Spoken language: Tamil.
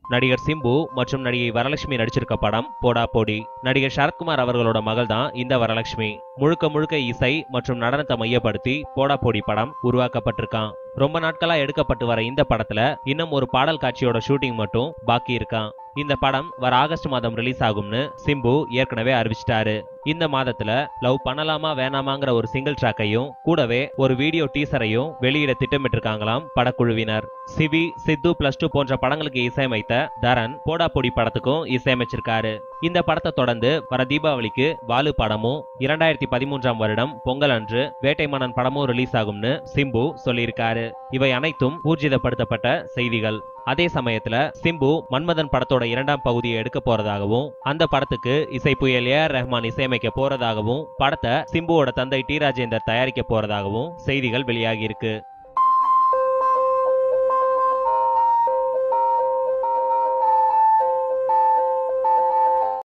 நடிகர் சிம்பு மற்றும் நடிகை வரலட்சுமி நடிச்சிருக்க படம் போடா போடி நடிகர் சரத்குமார் அவர்களோட மகள் தான் இந்த வரலட்சுமி முழுக்க முழுக்க இசை மற்றும் நடனத்தை மையப்படுத்தி போடா போடி படம் உருவாக்கப்பட்டிருக்கான் ரொம்ப நாட்களா எடுக்கப்பட்டு வர இந்த படத்துல இன்னும் ஒரு பாடல் காட்சியோட ஷூட்டிங் மட்டும் பாக்கி இருக்கான் இந்த படம் வர ஆகஸ்ட் மாதம் ரிலீஸ் ஆகும்னு சிம்பு ஏற்கனவே அறிவிச்சிட்டாரு இந்த மாதத்துல லவ் பண்ணலாமா வேணாமாங்கிற ஒரு சிங்கிள் ட்ராக்கையும் கூடவே ஒரு வீடியோ டீசரையும் வெளியிட திட்டமிட்டிருக்காங்களாம் படக்குழுவினர் சிவி சித்து பிளஸ் டூ போன்ற படங்களுக்கு இசையமைத்த தரன் போடா பொடி படத்துக்கும் இசையமைச்சிருக்காரு இந்த படத்தை தொடர்ந்து வர தீபாவளிக்கு வாலு படமும் இரண்டாயிரத்தி பதிமூன்றாம் வருடம் பொங்கல் அன்று வேட்டை மன்னன் படமும் ரிலீஸ் ஆகும்னு சிம்பு சொல்லியிருக்காரு இவை அனைத்தும் ஊர்ஜிதப்படுத்தப்பட்ட செய்திகள் அதே சமயத்துல சிம்பு மன்மதன் படத்தோட இரண்டாம் பகுதியை எடுக்க போறதாகவும் அந்த படத்துக்கு இசை புயல் ஏ ஆர் ரஹ்மான் இசையமைக்க போறதாகவும் படத்தை சிம்புவோட தந்தை டி ராஜேந்தர் தயாரிக்க போறதாகவும் செய்திகள் வெளியாகி இருக்கு